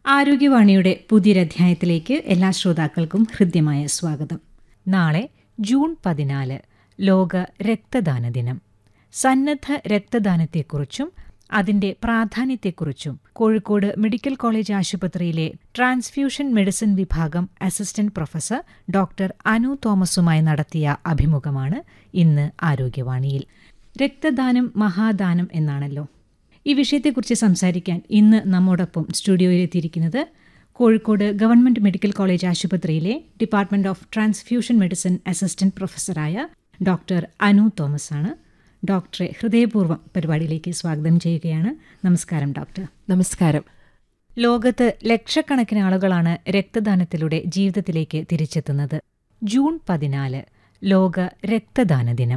ആരോഗ്യവാണിയുടെ പുതിയൊരധ്യായത്തിലേക്ക് എല്ലാ ശ്രോതാക്കൾക്കും ഹൃദ്യമായ സ്വാഗതം നാളെ ജൂൺ പതിനാല് ലോക രക്തദാന ദിനം സന്നദ്ധ രക്തദാനത്തെക്കുറിച്ചും അതിന്റെ പ്രാധാന്യത്തെക്കുറിച്ചും കോഴിക്കോട് മെഡിക്കൽ കോളേജ് ആശുപത്രിയിലെ ട്രാൻസ്ഫ്യൂഷൻ മെഡിസിൻ വിഭാഗം അസിസ്റ്റന്റ് പ്രൊഫസർ ഡോക്ടർ അനു തോമസുമായി നടത്തിയ അഭിമുഖമാണ് ഇന്ന് ആരോഗ്യവാണിയിൽ രക്തദാനം മഹാദാനം എന്നാണല്ലോ ഈ വിഷയത്തെക്കുറിച്ച് സംസാരിക്കാൻ ഇന്ന് നമ്മോടൊപ്പം സ്റ്റുഡിയോയിലെത്തിയിരിക്കുന്നത് കോഴിക്കോട് ഗവൺമെന്റ് മെഡിക്കൽ കോളേജ് ആശുപത്രിയിലെ department of transfusion medicine assistant പ്രൊഫസറായ ഡോക്ടർ അനു തോമസ് ആണ് ഡോക്ടറെ ഹൃദയപൂർവ്വം പരിപാടിയിലേക്ക് സ്വാഗതം ചെയ്യുകയാണ് നമസ്കാരം ഡോക്ടർ നമസ്കാരം ലോകത്ത് ലക്ഷക്കണക്കിന് ആളുകളാണ് രക്തദാനത്തിലൂടെ ജീവിതത്തിലേക്ക് തിരിച്ചെത്തുന്നത് ജൂൺ പതിനാല് ലോക രക്തദാന ദിനം